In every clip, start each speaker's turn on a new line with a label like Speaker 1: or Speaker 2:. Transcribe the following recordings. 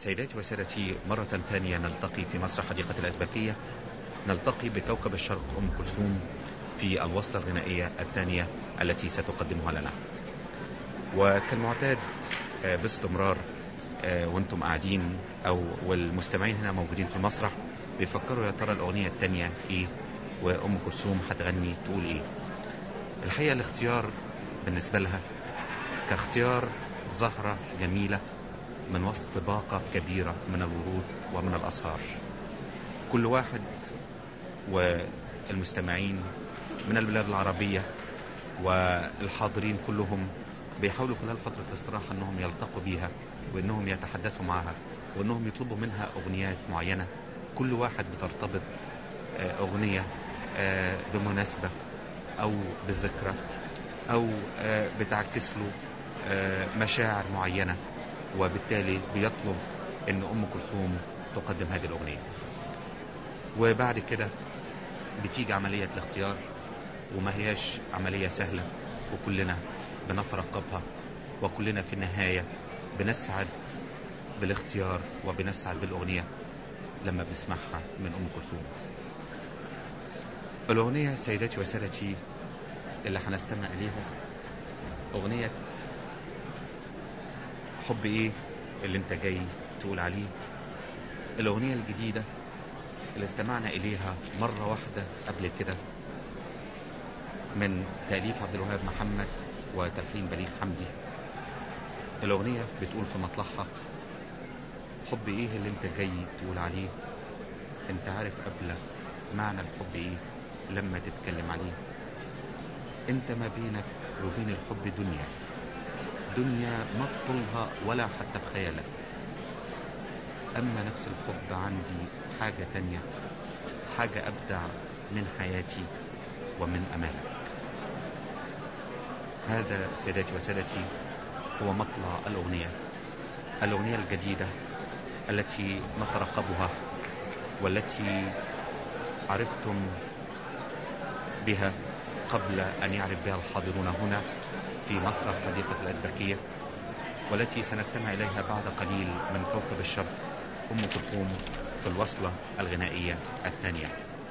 Speaker 1: سيداتي وسادتي مرة ثانية نلتقي في مسرح حديقة الأزبكية نلتقي بكوكب الشرق أم كلثوم في الوصلة الغنائية الثانية التي ستقدمها لنا وكالمعتاد آه، باستمرار آه، وانتم قاعدين او والمستمعين هنا موجودين في المسرح بيفكروا يا ترى الاغنيه الثانيه ايه وام كلثوم هتغني تقول ايه الحقيقه الاختيار بالنسبه لها كاختيار زهره جميله من وسط باقه كبيره من الورود ومن الازهار كل واحد والمستمعين من البلاد العربيه والحاضرين كلهم بيحاولوا خلال فترة الاستراحة انهم يلتقوا بيها وانهم يتحدثوا معها وانهم يطلبوا منها اغنيات معينة كل واحد بترتبط آه، اغنية آه، بمناسبة او بذكرى او آه، بتعكس له مشاعر معينة وبالتالي بيطلب ان ام كلثوم تقدم هذه الاغنية وبعد كده بتيجي عملية الاختيار وما هياش عملية سهلة وكلنا بنترقبها وكلنا في النهاية بنسعد بالاختيار وبنسعد بالأغنية لما بنسمعها من أم كلثوم الأغنية سيداتي وسادتي اللي هنستمع إليها أغنية حب إيه اللي أنت جاي تقول عليه الأغنية الجديدة اللي استمعنا إليها مرة واحدة قبل كده من تأليف عبد الوهاب محمد وتلحين بليغ حمدي الأغنية بتقول في مطلعها حب إيه اللي أنت جاي تقول عليه أنت عارف قبل معنى الحب إيه لما تتكلم عليه أنت ما بينك وبين الحب دنيا دنيا ما تطولها ولا حتى بخيالك أما نفس الحب عندي حاجة تانية حاجة أبدع من حياتي ومن أمالك هذا سيداتي وسادتي هو مطلع الأغنية الأغنية الجديدة التي نترقبها والتي عرفتم بها قبل أن يعرف بها الحاضرون هنا في مسرح حديقة الأزبكية والتي سنستمع إليها بعد قليل من كوكب الشرق أم كلثوم في الوصلة الغنائية الثانية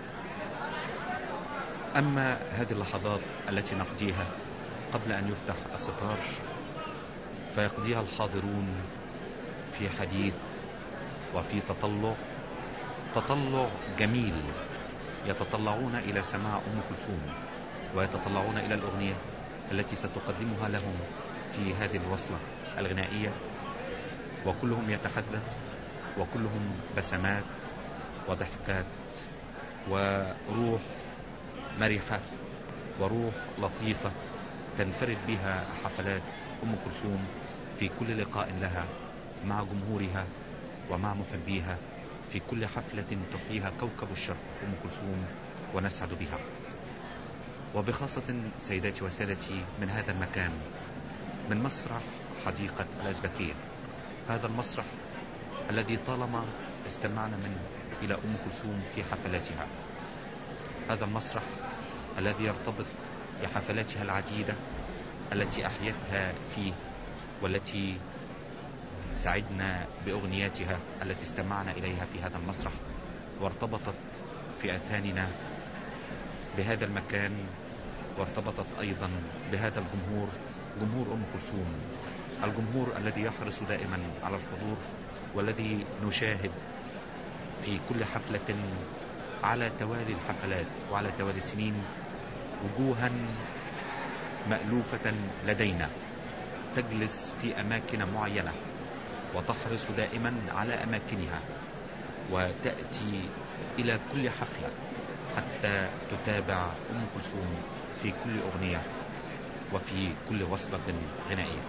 Speaker 1: أما هذه اللحظات التي نقضيها قبل أن يفتح الستار فيقضيها الحاضرون في حديث وفي تطلع تطلع جميل يتطلعون إلى سماع أم كلثوم ويتطلعون إلى الأغنية التي ستقدمها لهم في هذه الوصلة الغنائية وكلهم يتحدث وكلهم بسمات وضحكات وروح مرحة وروح لطيفة تنفرد بها حفلات أم كلثوم في كل لقاء لها مع جمهورها ومع محبيها في كل حفلة تحييها كوكب الشرق أم كلثوم ونسعد بها وبخاصة سيداتي وسادتي من هذا المكان من مسرح حديقة الأزبكية هذا المسرح الذي طالما استمعنا منه إلى أم كلثوم في حفلاتها هذا المسرح الذي يرتبط بحفلاتها العديدة التي أحيتها فيه والتي سعدنا بأغنياتها التي استمعنا إليها في هذا المسرح وارتبطت في أذهاننا بهذا المكان وارتبطت أيضا بهذا الجمهور جمهور أم كلثوم الجمهور الذي يحرص دائما على الحضور والذي نشاهد في كل حفلة على توالي الحفلات وعلى توالي السنين وجوها مألوفة لدينا تجلس في أماكن معينة وتحرص دائما على أماكنها وتأتي إلى كل حفلة حتى تتابع أم كلثوم في كل أغنية وفي كل وصلة غنائية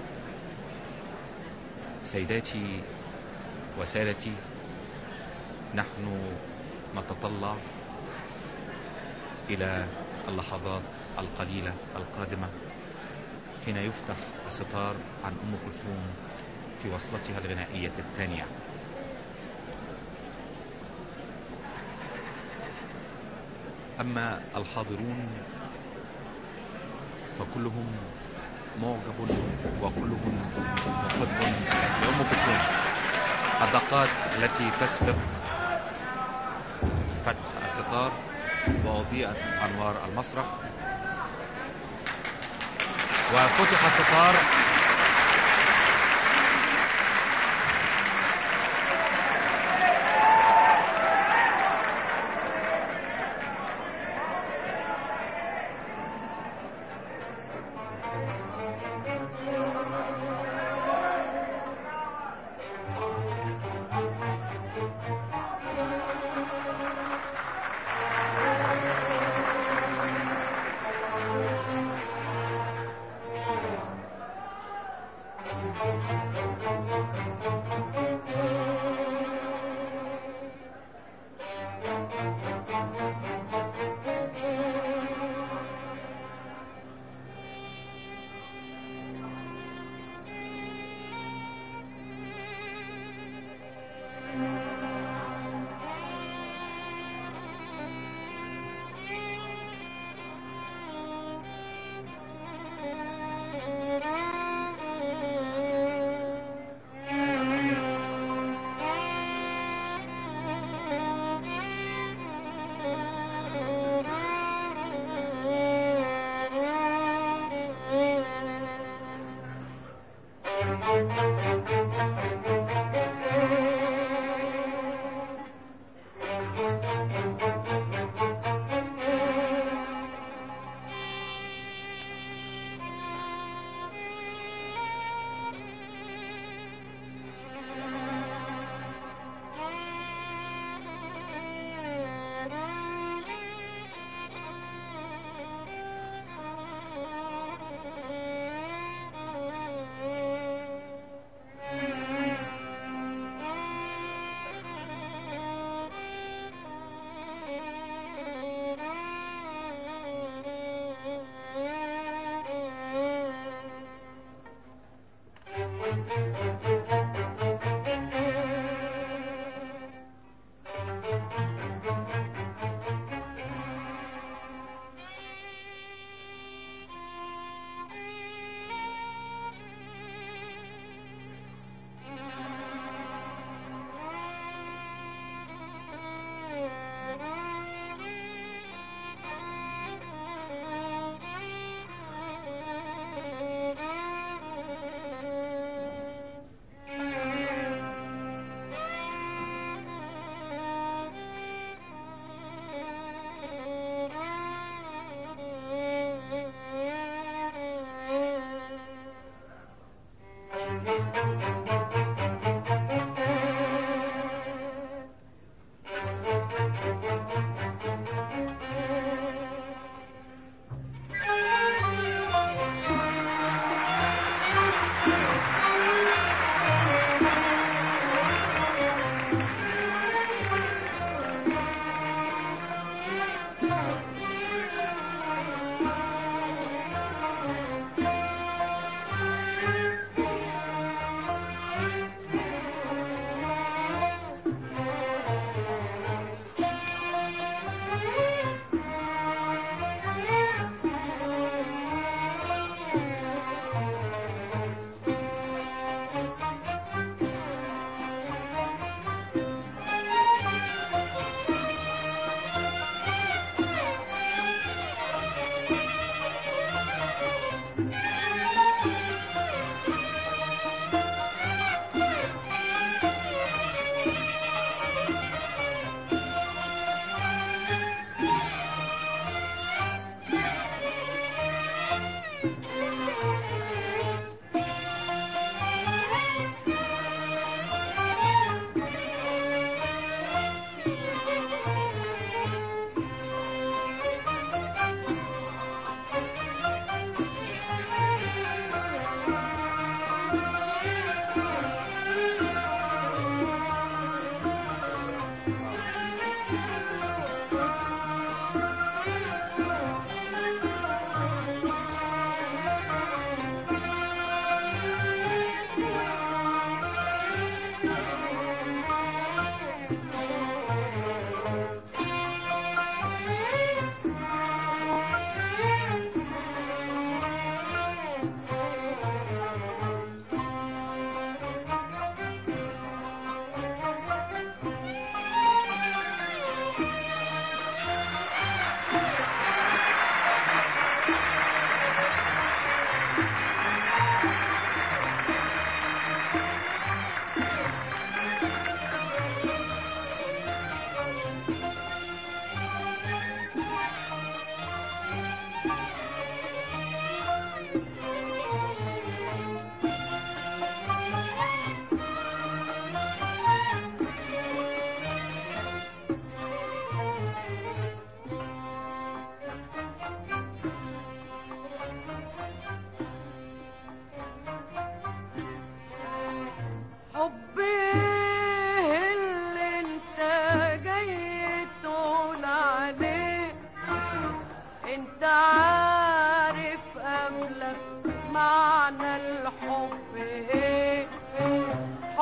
Speaker 1: سيداتي وسادتي نحن نتطلع إلى اللحظات القليلة القادمة حين يفتح الستار عن أم كلثوم في وصلتها الغنائية الثانية أما الحاضرون فكلهم معجب وكلهم محب لأم كلثوم الدقات التي تسبق فتح الستار وأضيئت أنوار المسرح وفتح الستار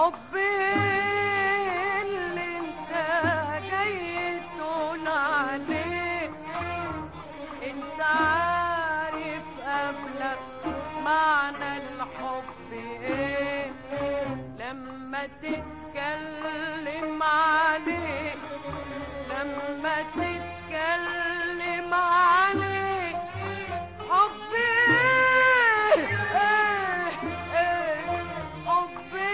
Speaker 2: حبي اللي انت جاي تقول عليه انت عارف قبلك معنى الحب ايه لما تتكلم عليه لما تتكلم عليه حبي ايه ايه حبي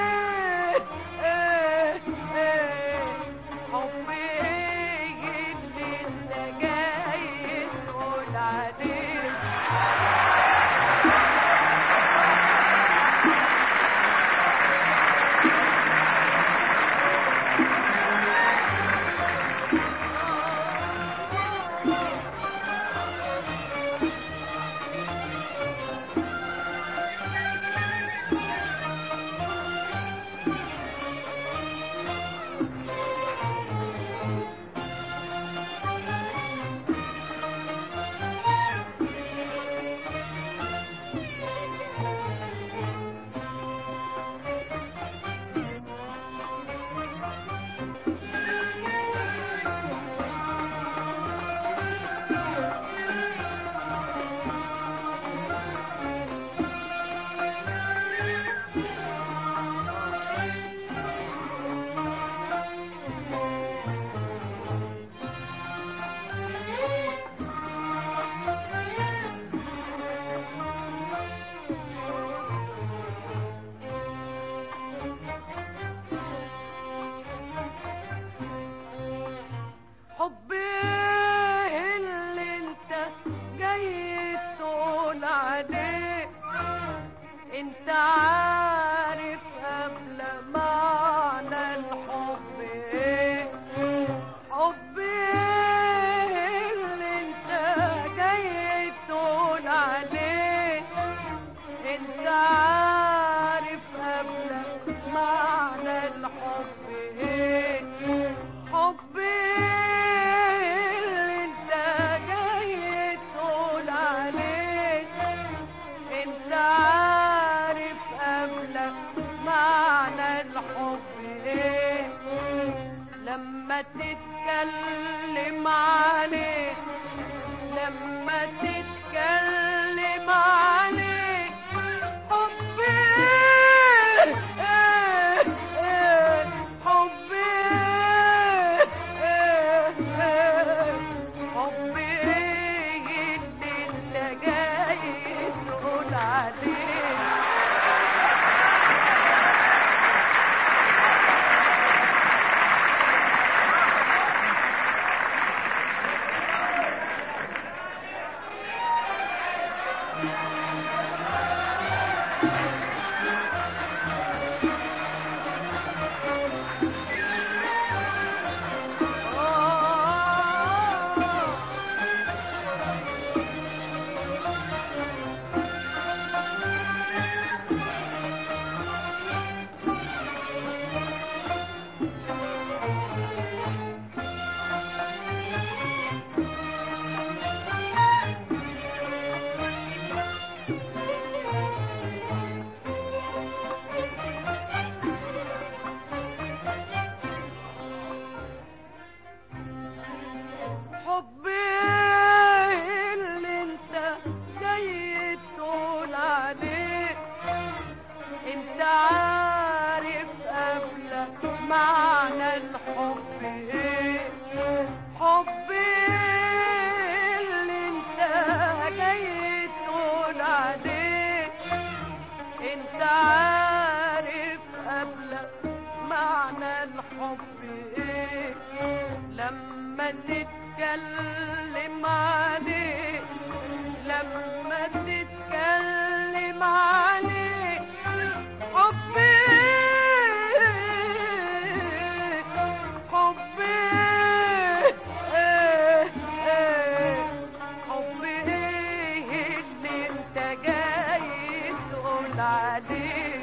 Speaker 2: ايه ايه حبي ايه اللي انت جاي تقول عليه حبي اللي انت جاي تقول عليه انت عارف قبل معنى الحب ايه حبي اللي انت جاي تقول عليه انت عارف قبل معنى الحب ايه حبي اللي انت جاي تقول عليه انت عارف قبلك معنى الحب ايه لما تتكلم عليه لما تتكلم عليه حبي ايه ايه حبي ايه ايه حبي ايه اللي انت جاي تقول عليه حبي اللي انت جاي تقول عليه انت عارف قبلك معنى الحب ايه حبي اللي انت جاي تقول عليه انت عارف قبلك معنى الحب ايه لما تتكلم عليه لما تتكلم عليه حبي حبي ايه ايه حبي ايه اللي انت جاي تقول عليه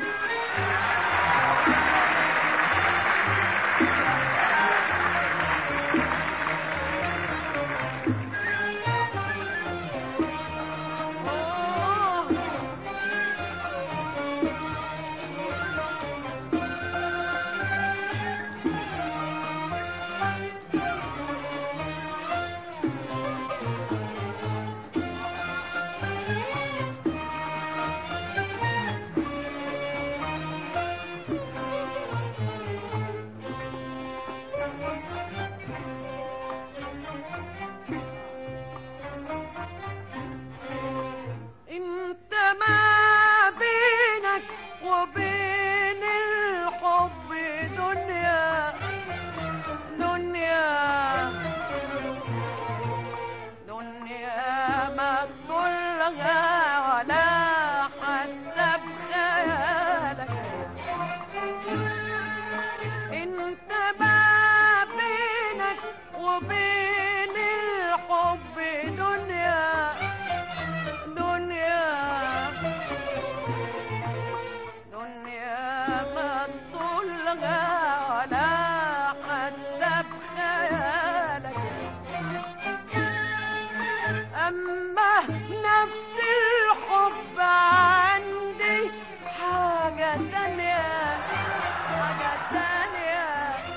Speaker 2: تانية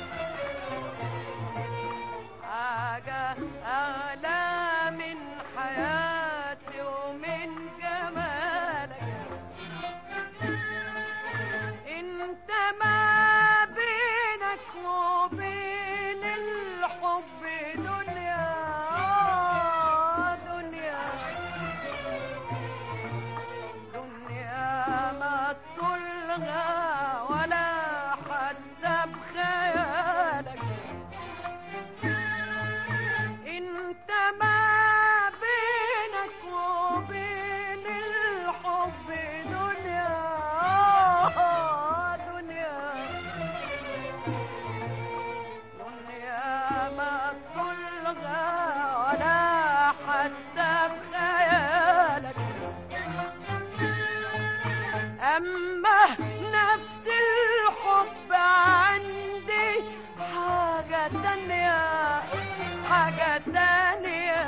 Speaker 2: حاجة أغلى من حياتي ومن جمالك انت ما بينك وبين الحب دنيا آه دنيا دنيا ما تطلها ولا حتى بخيالك انت ما بينك وبين الحب دنيا آه دنيا دنيا ما تطلها ولا حتى بخيالك أما نفس الحب عندي حاجة تانية حاجة تانية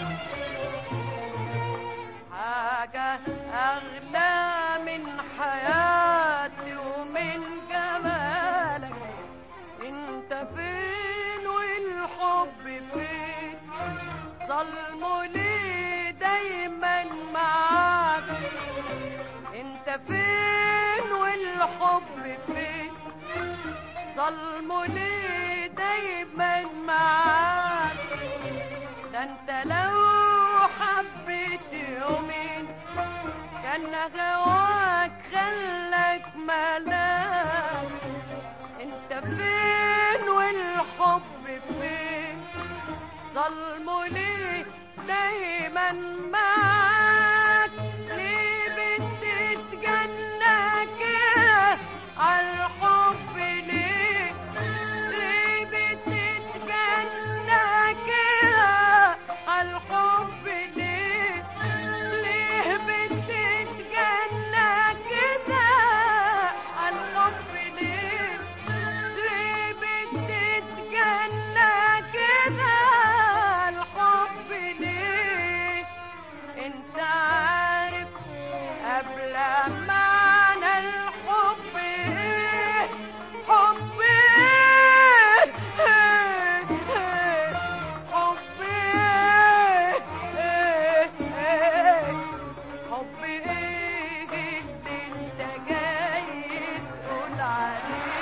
Speaker 2: حاجة أغلى من حياتي ومن جمالك انت فين والحب فين ظلمه ليه دايما معاك انت فين والحب فين ظلمه ليه دايما معاك ده انت لو حبيت يومين كان هواك خلك ملاك انت فين والحب فين ظلمه ليه دايما معاك ليه بتتجنى كده عالحب ليه ليه بتتجنى كده عالحب ليه ليه بتتجنى كده عالحب ليه ليه بتتجنى كده الحب ليه انت عارف قبل معنى الحب ايه حب ايه إيه، إيه، حب ايه إيه، إيه، حب ايه اللي انت جاي تقول عليه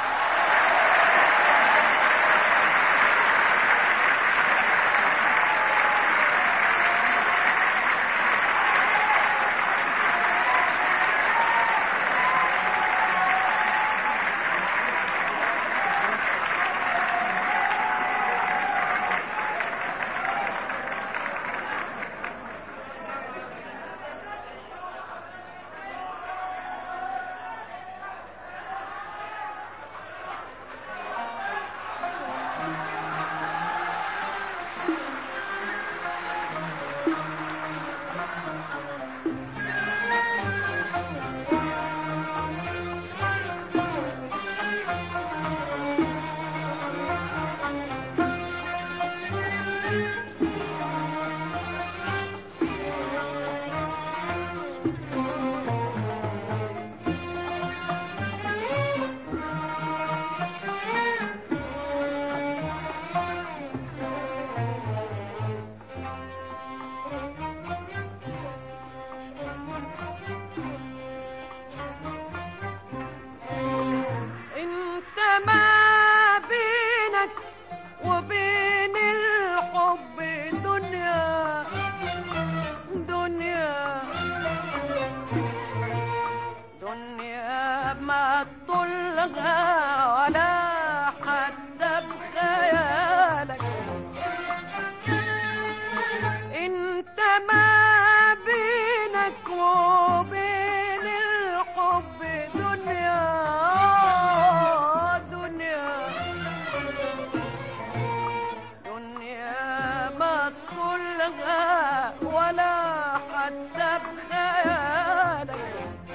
Speaker 2: انت ما بينك وبين الحب دنيا دنيا دنيا ما تطلها ولا حتى بخيالك انت ما بينك وبين الحب دنيا دنيا دنيا ما تطلها ولا حتى بخيالك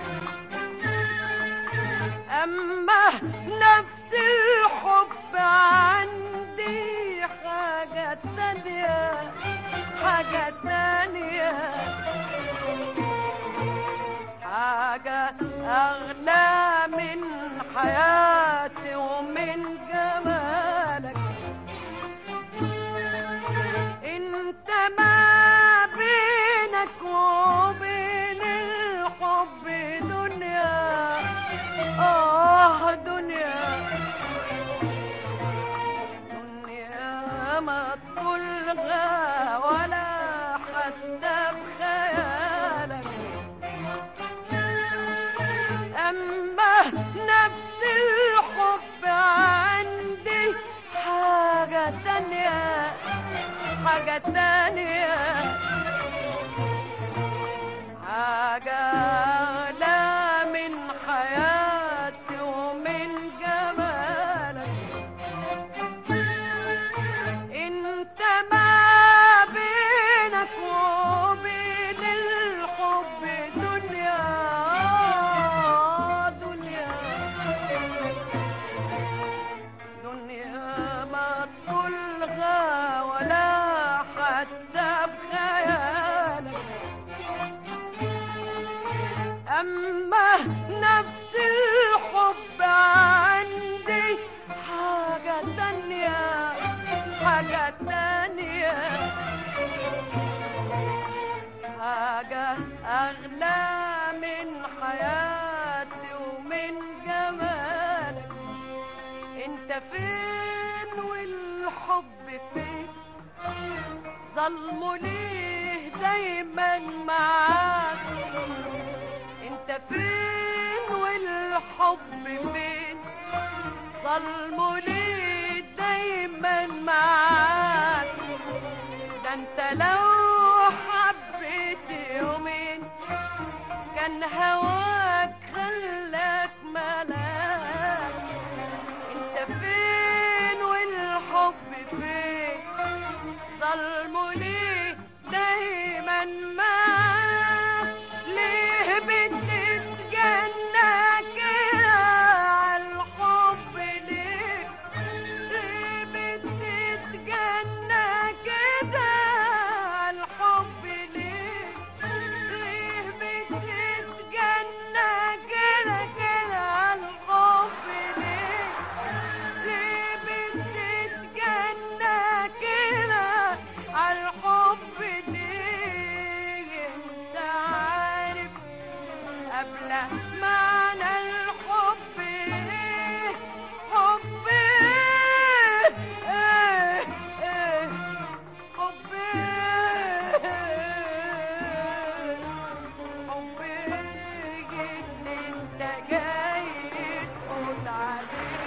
Speaker 2: أما نفس الحب عندي حاجة تانية حاجة تانية حاجة أغلى من حياتي حاجة تانية حاجة أغلى من حياتي ومن جمالك انت ما بينك وبين الحب دنيا دنيا دنيا ما تطلغى ولا حتى بخيالك أما نفس الحب عندي حاجة تانية حاجة تانية حاجة أغلى من حياتي ومن جمالك انت فين والحب فين ظلمه ليه دايما معاك انت فين والحب فين ظلمه ليه دايما معاك ده انت لو حبيت يومين كان هواك خلاك ملاك انت فين والحب فين ظلمه ليه دايما معاك ليه بتتجنى كده عالحب ليه ليه بتتجنى كده عالحب ليه ليه بتتجنى كده كده عالحب ليه ليه بتتجنى كده عالحب ليه انت عارف قبل معنى الحب ايه حب ايه ايه ايه حب ايه حب ايه اللي انت جاي تقول عليه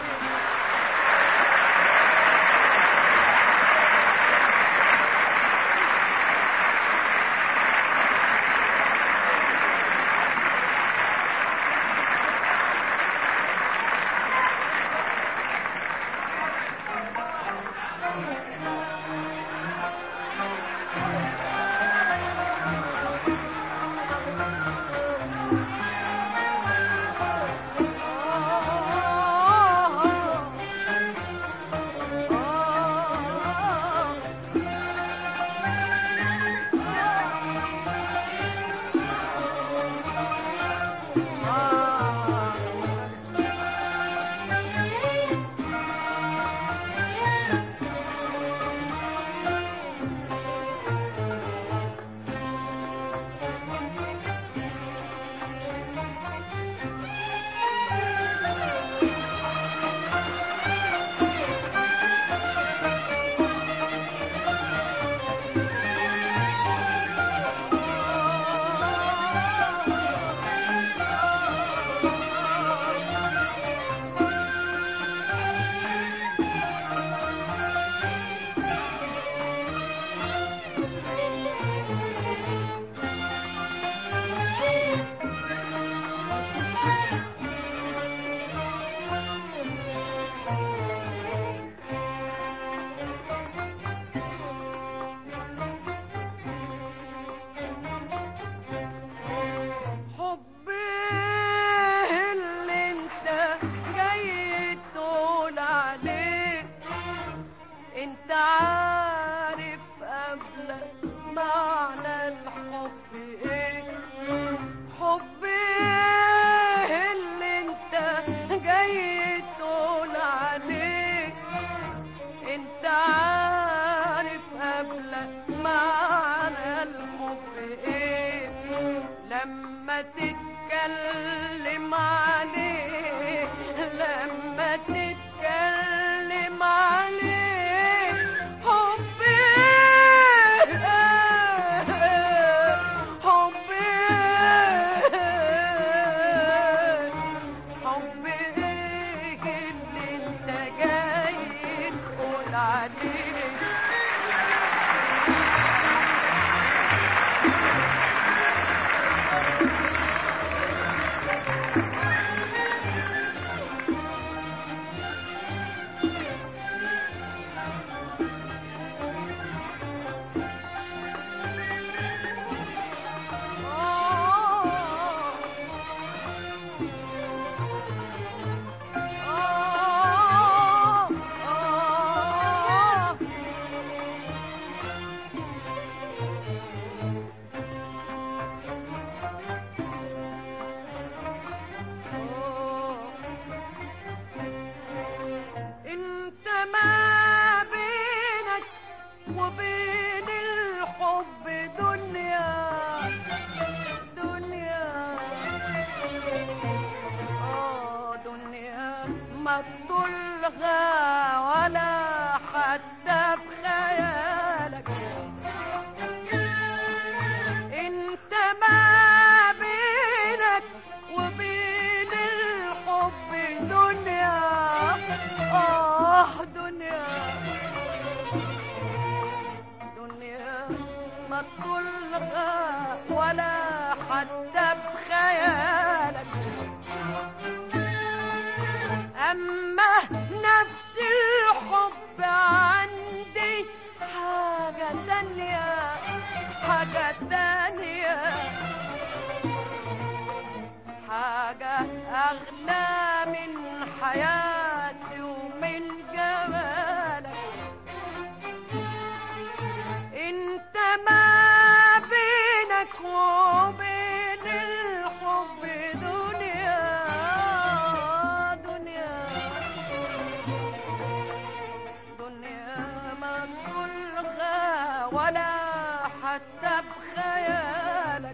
Speaker 2: حبي اللي انت جاي تقول عليه انت عارف قبل معنى الحب ايه حبي اللي انت جاي تقول عليه انت عارف قبل معنى الحب ايه لما تتكلم عليه لما تتكلم عليه حبي حبي حبي اللي انت جاي تقول عليه ما تطولها ولا حتى بخيالك انت ما بينك وبين الحب دنيا اه دنيا دنيا ما تطولها ولا حتى بخيالك أما نفس الحب عندي حاجة تانية حاجة تانية حاجة أغلى من حياتي ومن جمالك انت ما بينك وبين الحب دنيا دنيا دنيا ما تلغى ولا حتى بخيالك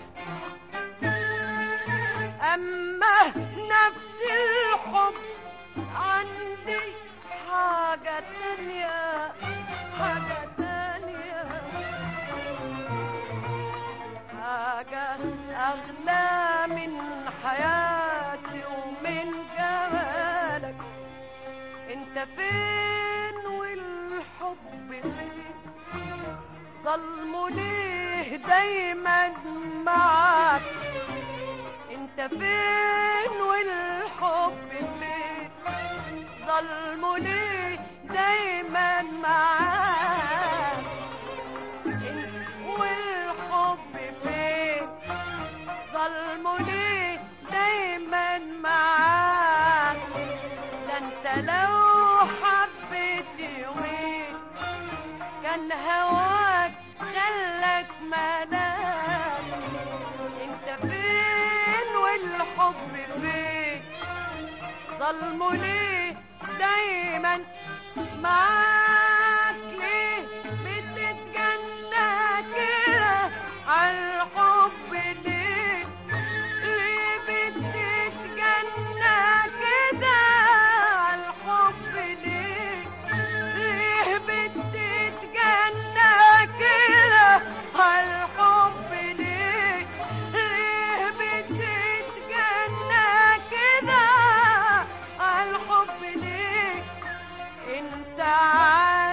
Speaker 2: أما نفس الحب عندي حاجة تانية حاجة تانية حاجة أغلى من حياتي ومن جمالك انت فين والحب فين ظلمه ليه دايما معاك انت فين والحب فين ظلمه ليه دايما معاك انت والحب فين ظلمه ليه دايما معاك ده انت لو حبيت يومين كان هواك خلك ملاك انت فين والحب فين ظلمه ليه دايما معاك ليه بتتجنى كده عالحب ليه ليه بتتجنى كده عالحب ليه ليه بتتجنى كده عالحب ليه ليه بتتجنى كده عالحب ليه انت عارف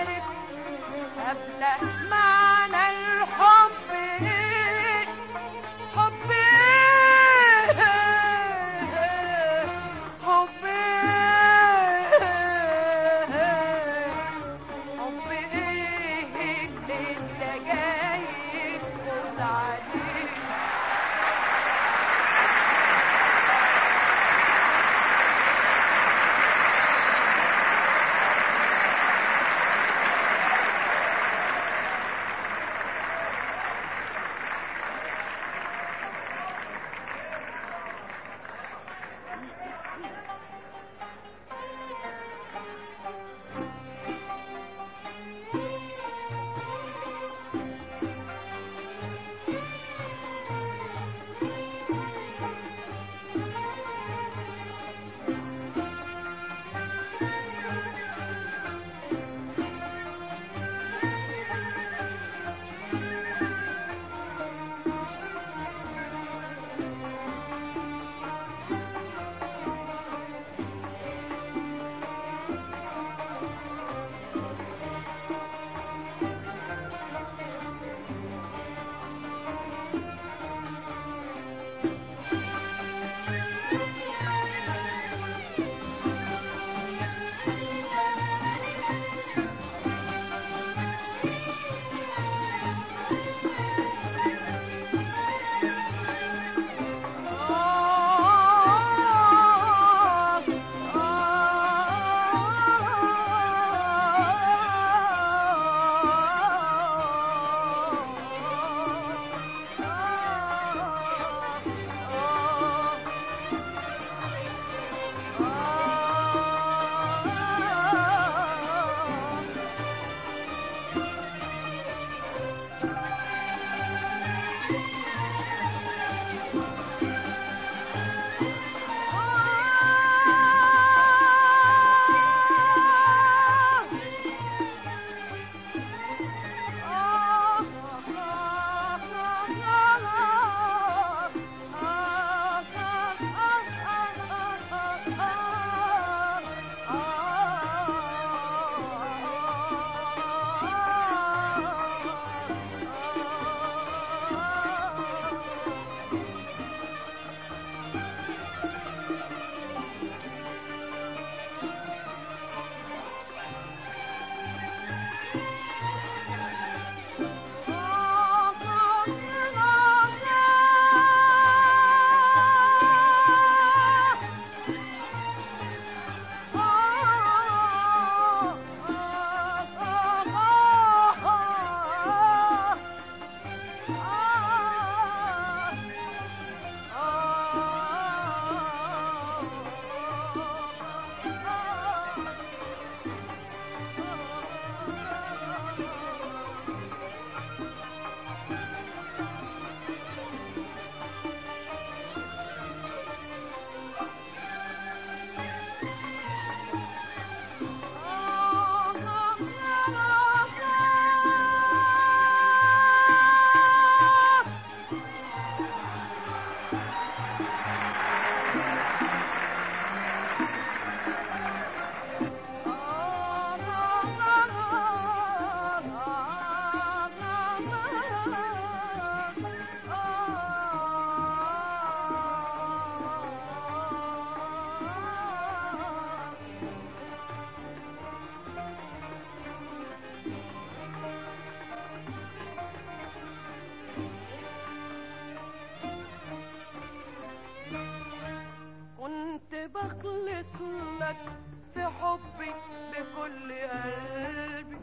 Speaker 2: في حبي بكل قلبي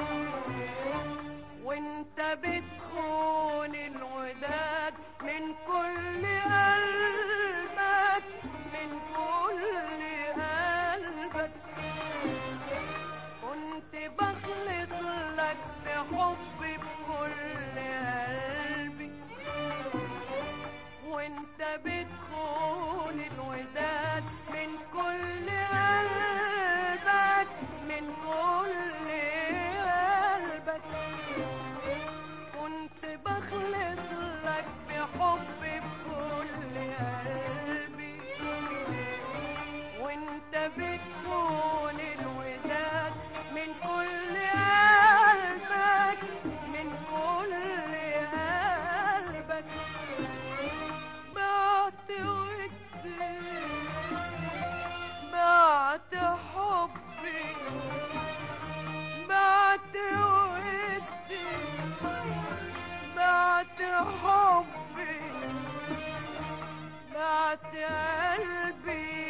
Speaker 2: وانت بتخون الوداد من كل قلبك من كل قلبك كنت بخلص لك بحبي بكل قلبي وانت بتخون الوداد من كل قلبك من كل قلبك كنت بخلص لك بحبي بكل قلبي وانت بتكون الوداد من كل قلبك من كل قلبك بعت ودي بعت حبي بعت ودي بعت حبي بعت قلبي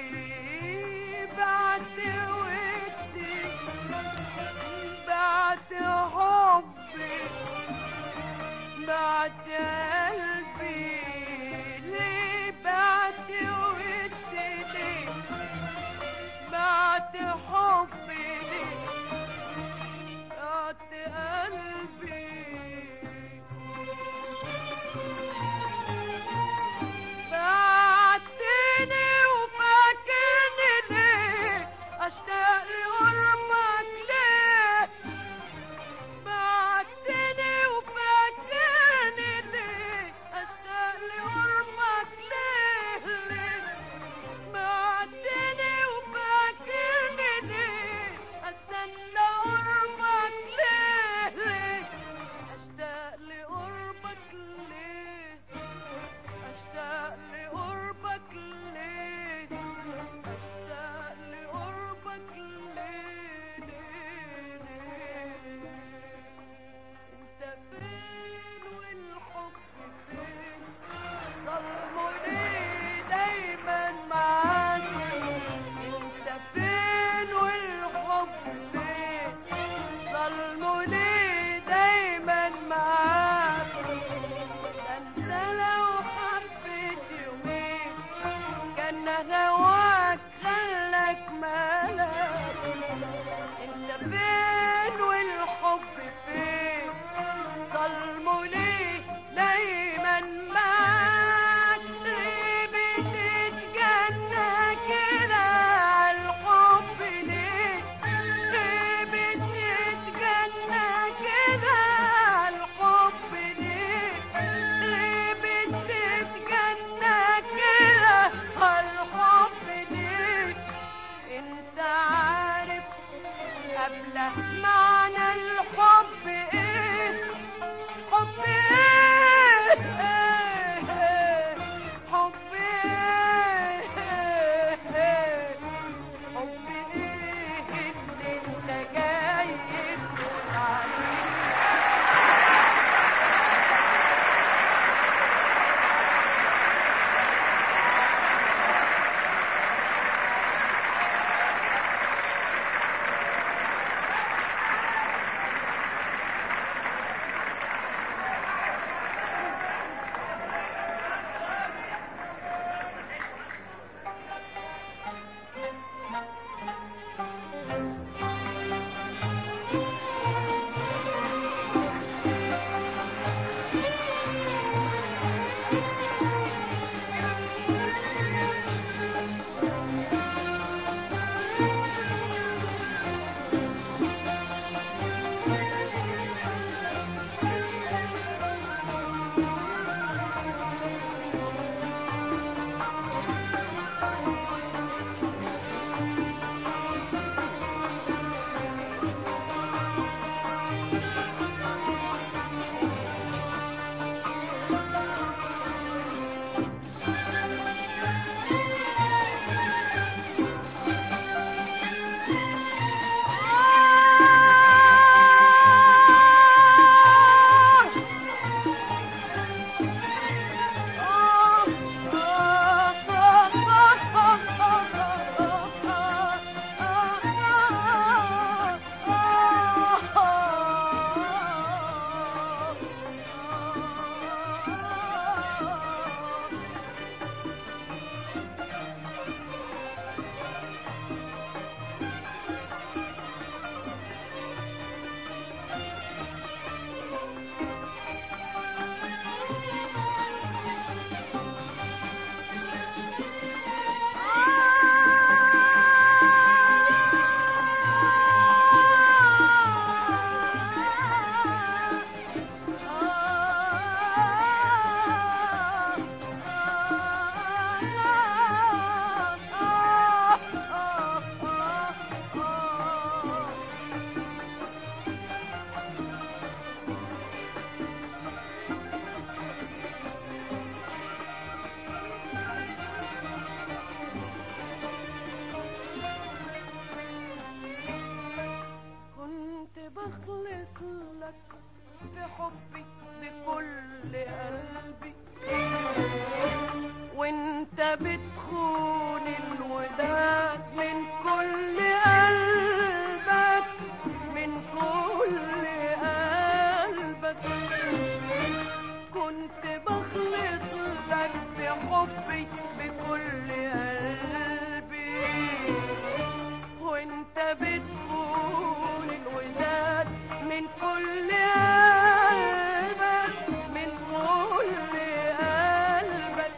Speaker 2: بعت ودي بعت حبي بعت قلبي ليه بعت ودي ليه بعت حبي ليه بعت قلبي بعتني وفاكرني ليه اشتاق لقربك ليه بعتني وفاكرني ليه اشتاق لقربك ليه ليه بعتني وفاكرني ليه استنى قربك ليه ليه اشتاق لقربك ليه اشتاق لقربك ليه اشتاق لقربك ليه ليه ليه انت فين والحب فين ظلموني دايما معاك انت فين والحب فين ظلموني دايما معاك ده انت لو حبيت يومين كان هواك خلك ملاك انت فين والحب فين ظلموا ليه دايما معاك ليه بتتجنى كده عالحب ليه ليه بتتجنى كده عالحب ليه ليه بتتجنى كده عالحب ليه انت عارف قبل معنى الحب ايه حب ايه إيه؟ حب ايه حب ايه اللي انت جاي تقول عليه حبي بكل قلبي وانت بتخون الوداد من كل قلبك من كل قلبك كنت بخلص لك بحبي بكل قلبي وانت بتخون الوداد من كل قلبك من كل قلبك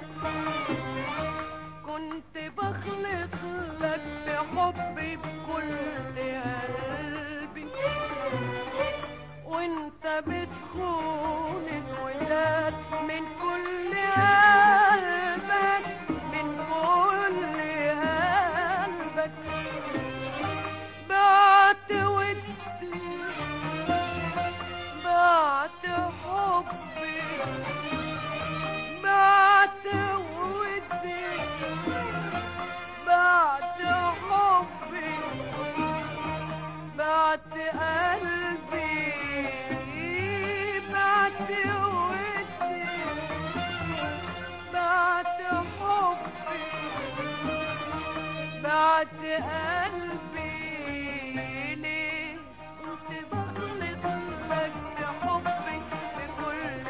Speaker 2: كنت بخلص لك بحبي بكل قلبي وانت بتخون الوداد من كل قلبك من كل قلبك بعت ودي بعت حبي بعت ودي بعت حبي بعت قلبي بعت ودي بعت حبي بعت قلبي ليه كنت بخلص لك بحبي بكل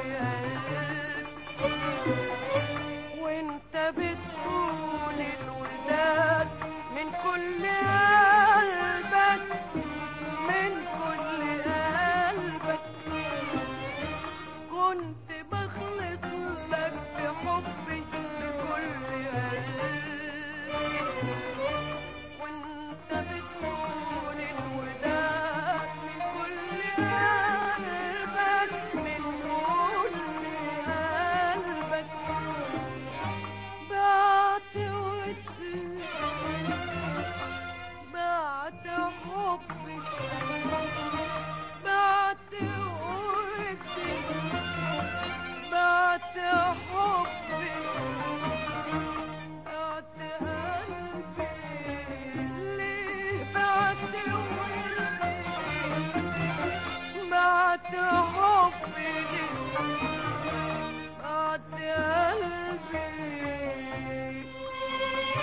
Speaker 2: قلبي وانت بتكون الوداد من كل قلبك من كل قلبك كنت بخلص لك بحبي بكل قلبي وانت بتكون الوداد من كل قلبك من كل قلبك بعت ودي بعت حبي بعت ودي بعت حبي بعت قلبي ليه بعت ودي بعت حبي بعت قلبي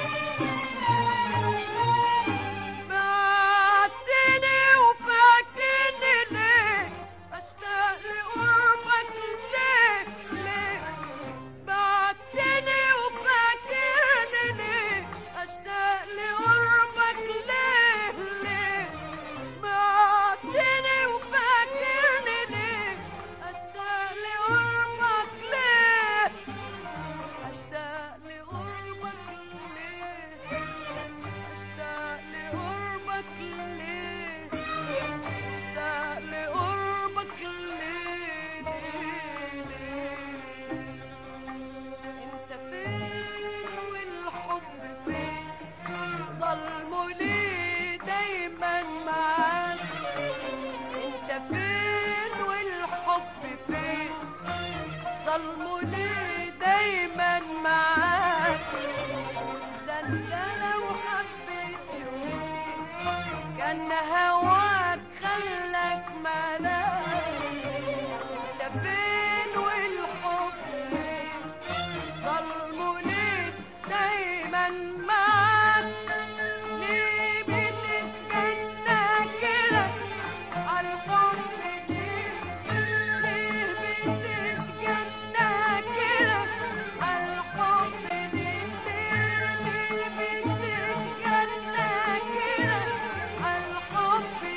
Speaker 2: بعتني وفاكرني ليه اشتاق لقربك ليه ليه بعتني وفاكرني ليه اشتاق لقربك ليه ليه بعتني وفاكرني ليه اشتاق لقربك ليه اشتاق لقربك ليه اشتاق لقربك ليه اشتاق لقربك ليه انت فين والحب فين ظلمه ليه دايما معاك انت فين والحب فين ظلمه ليه دايما معاك ده انت لو حبيت يوم كان هواك خلك ملاك انت فين والحب فين ظلمه ليه دايما معاك ليه بتتجنى كده عالحب ليه ليه بتتجنى كده عالحب ليه ليه ليه بتتجنى كده عالحب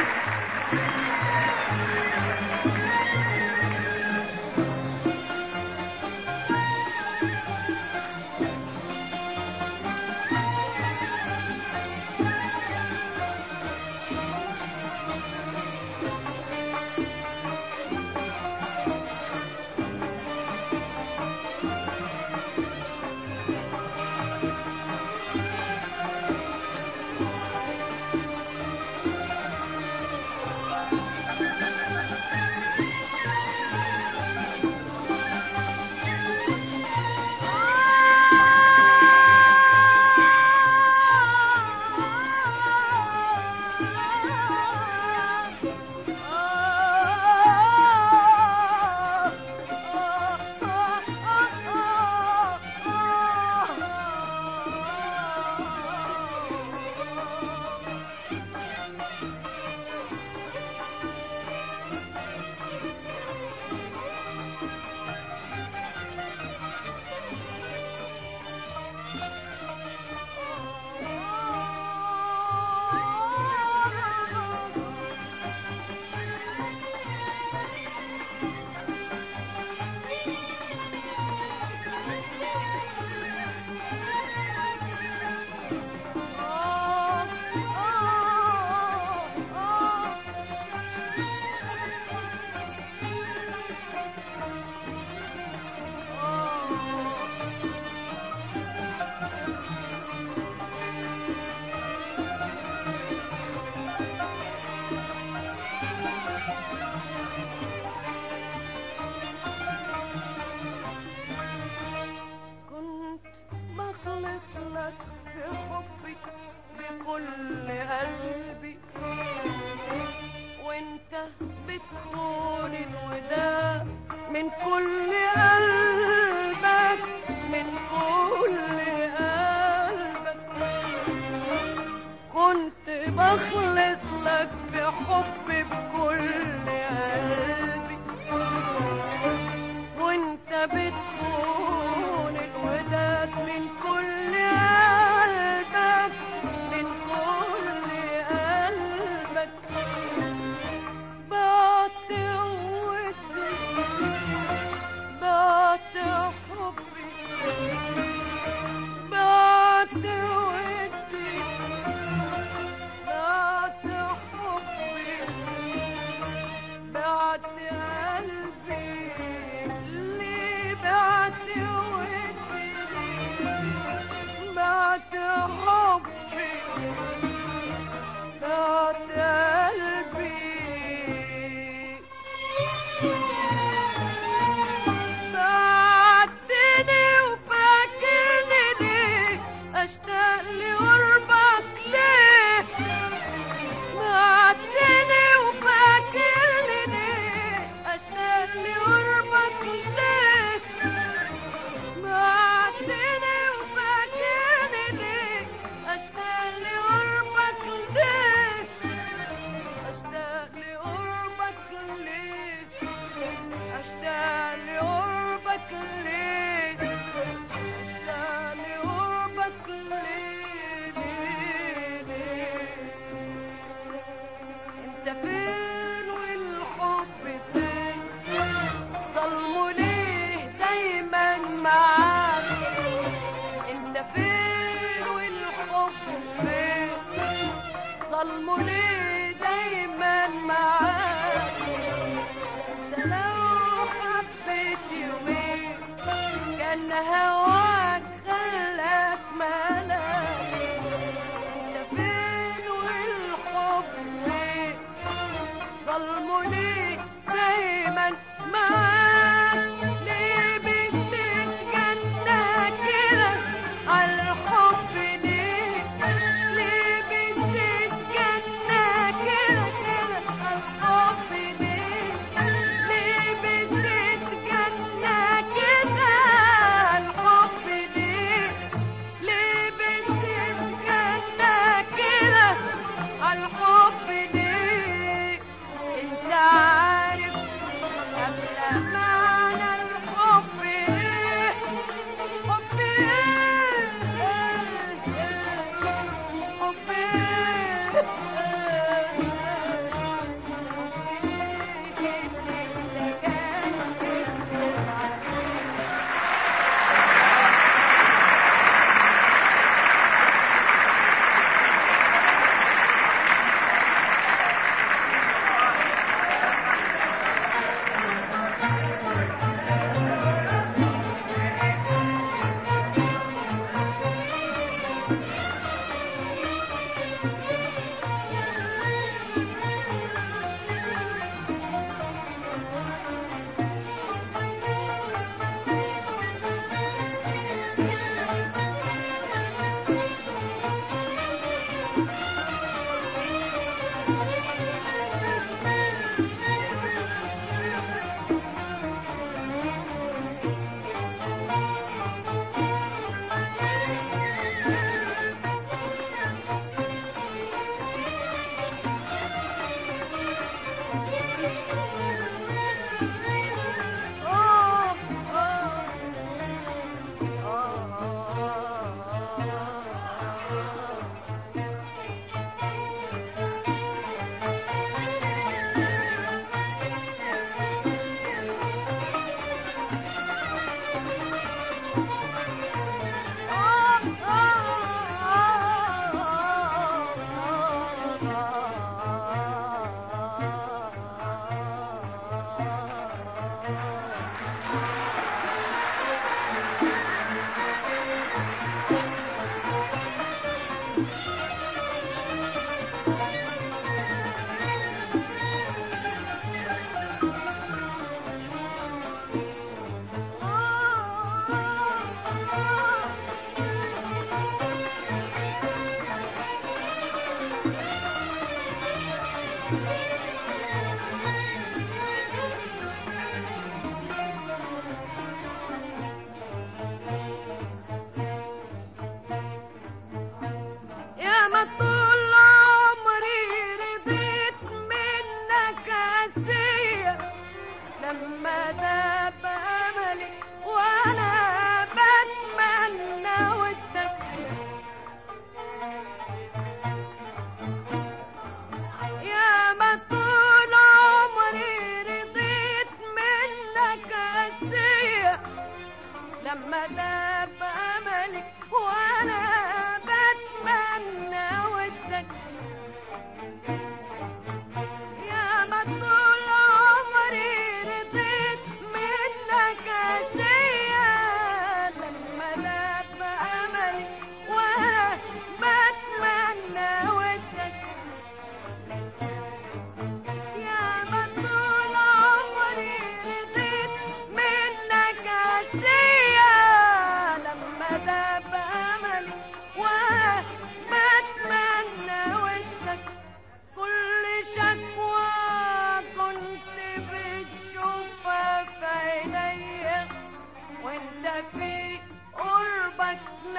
Speaker 2: كنت بخلص لك في حبي بكل قلبي وانت بتخون الوداع من كل قلبك من كل قلبك كنت بخلص لك في حبي بكل قلبي وانت بتكون الوداد من كل قلبك من كل قلبك بعت ودي بعت حبي بعت ودي بعت حبي بعت قلبي اللي بعت ودي بعت حبي بعت قلبي بعتني وفاكرني ليه اشتاق لقربك ليه بعتني وفاكرني ليه اشتاق لقربك ليه بعتني وفاكرني ليه اشتاق لقربك ليه اشتاق لقربك ليه اشتاق لقربك ليه اشتاق لقربك ليه ليه ليه انت فين والحب فين ظلموا ليه دايما معاك انت فين والحب فين ظلموا ليه دايما معاك انت لو حبيت يومين كان هواك خلاك ملاك انت فين والحب فين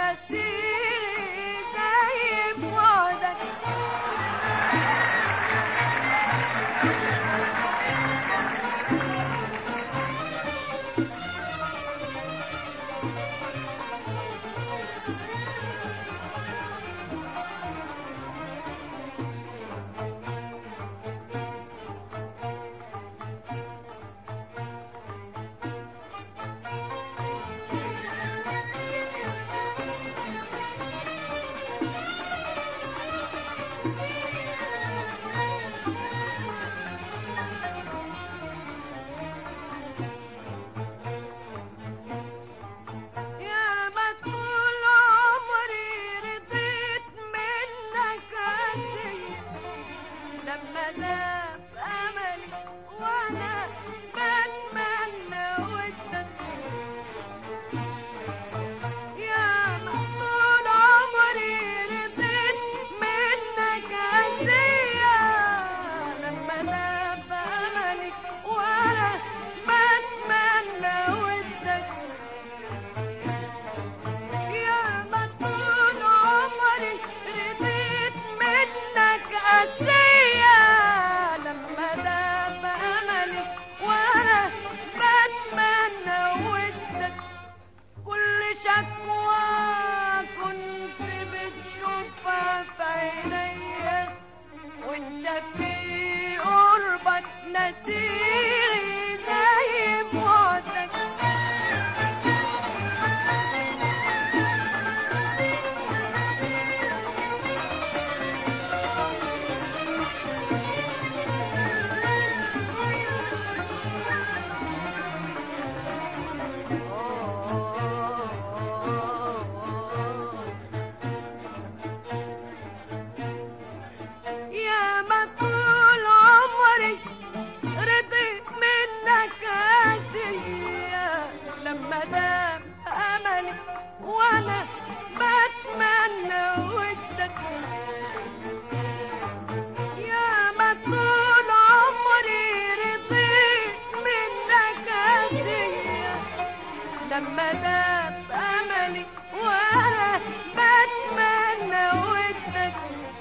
Speaker 2: أسير زي بعدك يا ما طول عمري رضيت منك أسير لما داب أملي وأنا بتمنى ودك يا ما طول عمري رضيت منك أسير لما داب أملي وأنا بتمنى ودك يا ما طول عمري رضيت منك أسية لما داب أملي وأنا بتمنى ودك كل شكوى كنت بتشوفها في عينيا وانت في قربك نسيري زي بعدك يا ما طول عمري رضيت منك آسية لما دام أملي وأنا بتمنى ودك يا ما طول عمري رضيت منك آسية لما دام أملي وأنا بتمنى ودك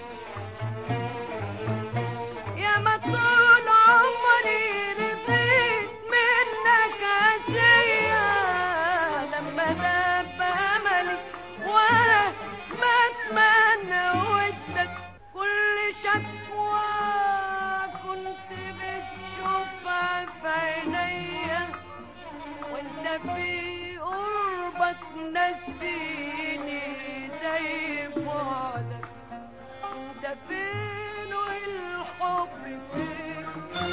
Speaker 2: يا ما طول عمري رضيت منك أسية لما داب أملي وأنا بتمنى ودك كل شكوى كنت بتشوفها في عينيا وانت في قربك نسيني زي بعدك انت فين والحب فين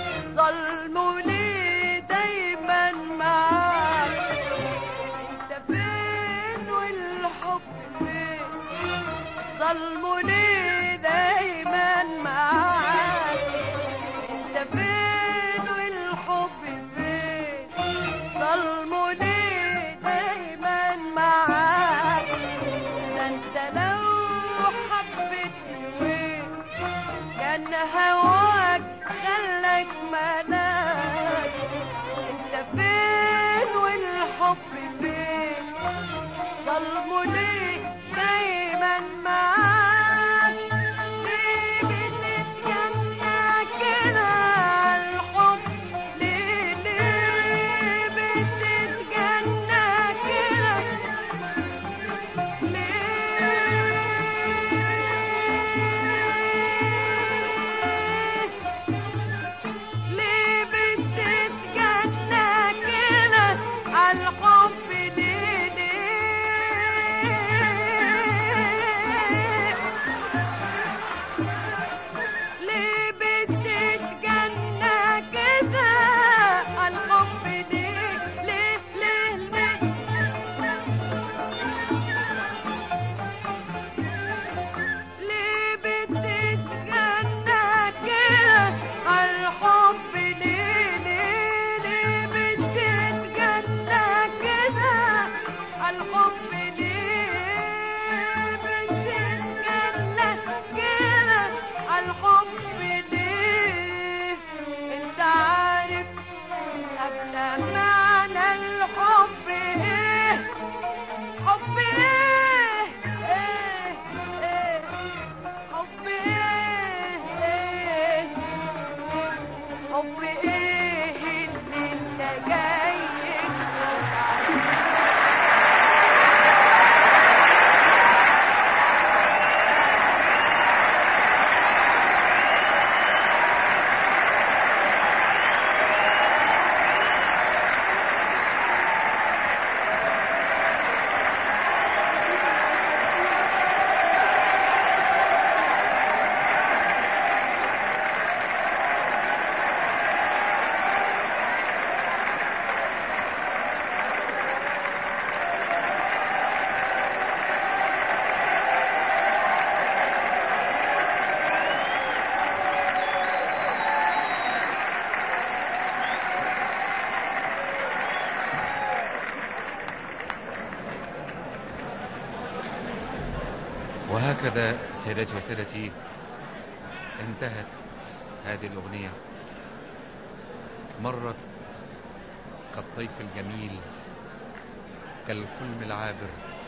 Speaker 2: ظلموني دايما معاك انت فين والحب فين ظلموني دايما معاك انت فين والحب فين ظلموني دايما معاك ده انت لو حبيت وين كان هواك خلك ملاك انت فين والحب فين ظلموني دايما معاك ليه بتتجنى كده
Speaker 1: وهكذا سيداتي وسادتي انتهت هذه الأغنية مرت كالطيف الجميل كالحلم العابر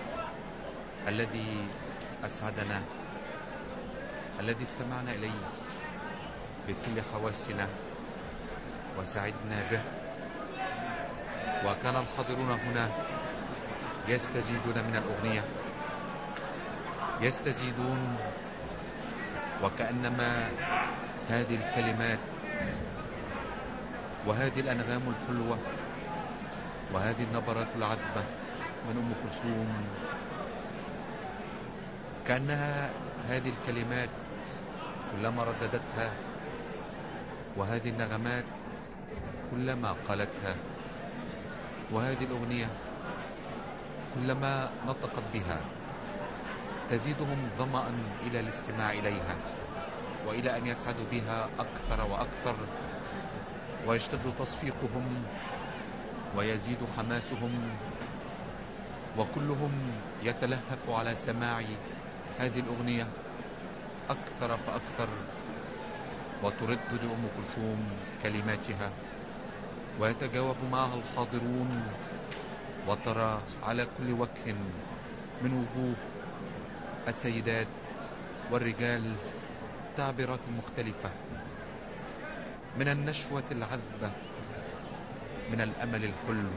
Speaker 1: الذي أسعدنا الذي استمعنا إليه بكل حواسنا وسعدنا به وكان الحاضرون هنا يستزيدون من الأغنية يستزيدون وكأنما هذه الكلمات وهذه الأنغام الحلوة وهذه النبرات العذبة من أم كلثوم كأنها هذه الكلمات كلما رددتها وهذه النغمات كلما قالتها وهذه الأغنية كلما نطقت بها تزيدهم ظمأ إلى الاستماع إليها وإلى أن يسعدوا بها أكثر وأكثر ويشتد تصفيقهم ويزيد حماسهم وكلهم يتلهف على سماع هذه الأغنية أكثر فأكثر وتردد أم كلثوم كلماتها ويتجاوب معها الحاضرون وترى على كل وجه من وجوه السيدات والرجال تعبيرات مختلفة من النشوة العذبة من الأمل الحلم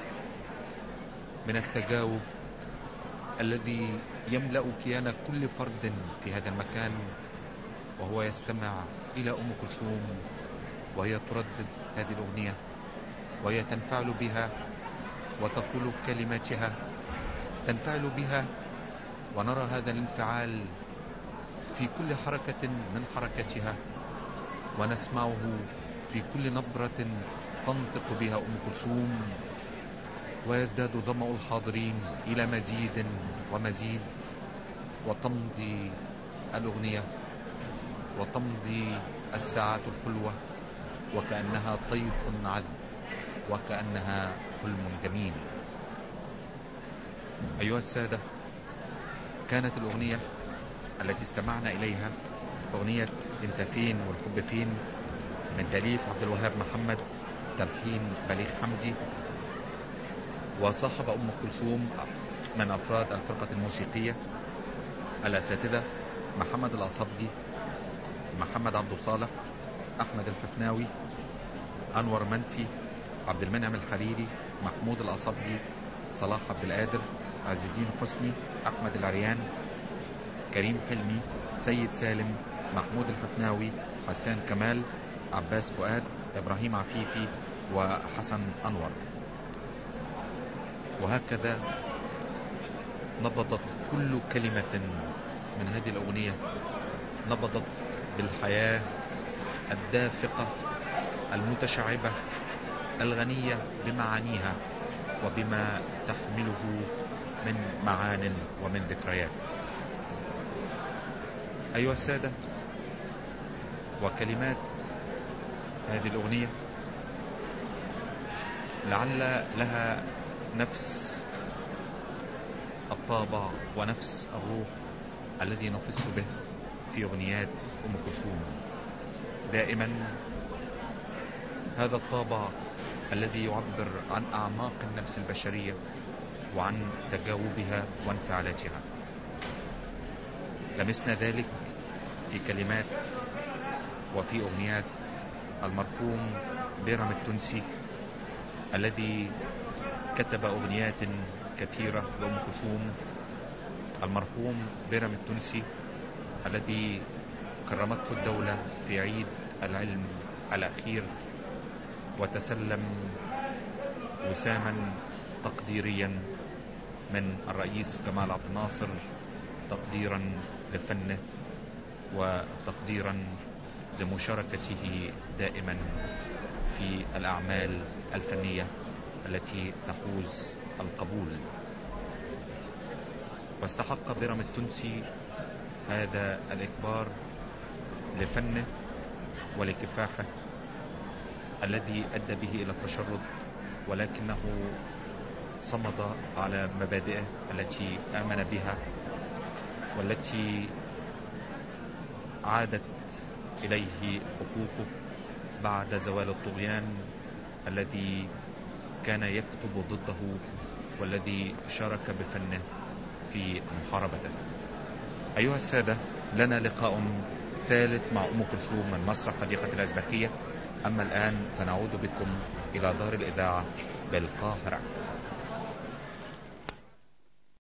Speaker 1: من التجاوب الذي يملأ كيان كل فرد في هذا المكان وهو يستمع إلى أم كلثوم وهي تردد هذه الأغنية وهي تنفعل بها وتقول كلماتها تنفعل بها ونرى هذا الانفعال في كل حركة من حركتها ونسمعه في كل نبرة تنطق بها أم كلثوم ويزداد ظمأ الحاضرين إلى مزيد ومزيد وتمضي الأغنية وتمضي الساعات الحلوة وكأنها طيف عذب وكأنها حلم جميل أيها السادة كانت الأغنية التي استمعنا إليها أغنية انت فين والحب فين من تأليف عبد الوهاب محمد تلحين بليغ حمدي وصاحب أم كلثوم من أفراد الفرقة الموسيقية الأساتذة محمد الأصبجي محمد عبد صالح أحمد الحفناوي أنور منسي عبد المنعم الحريري محمود الأصبجي صلاح عبد القادر عز الدين حسني أحمد العريان كريم حلمي سيد سالم محمود الحفناوي حسان كمال عباس فؤاد إبراهيم عفيفي وحسن أنور وهكذا نبضت كل كلمة من هذه الأغنية نبضت بالحياة الدافقة المتشعبة الغنية بمعانيها وبما تحمله من معان ومن ذكريات أيها السادة وكلمات هذه الأغنية لعل لها نفس الطابع ونفس الروح الذي نفس به في أغنيات أم كلثوم دائما هذا الطابع الذي يعبر عن أعماق النفس البشرية وعن تجاوبها وانفعالاتها لمسنا ذلك في كلمات وفي أغنيات المرحوم بيرم التونسي الذي كتب أغنيات كثيرة لأم كلثوم المرحوم بيرم التونسي الذي كرمته الدولة في عيد العلم الأخير وتسلم وساما تقديريا من الرئيس جمال عبد الناصر تقديرا لفنه وتقديرا لمشاركته دائما في الأعمال الفنية التي تحوز القبول واستحق برم التونسي هذا الإكبار لفنه ولكفاحه الذي أدى به إلى التشرد ولكنه صمد على مبادئه التي آمن بها والتي عادت إليه حقوقه بعد زوال الطغيان الذي كان يكتب ضده والذي شارك بفنه في محاربته أيها السادة لنا لقاء ثالث مع أم كلثوم من مسرح حديقة الأزبكية أما الآن فنعود بكم إلى دار الإذاعة بالقاهرة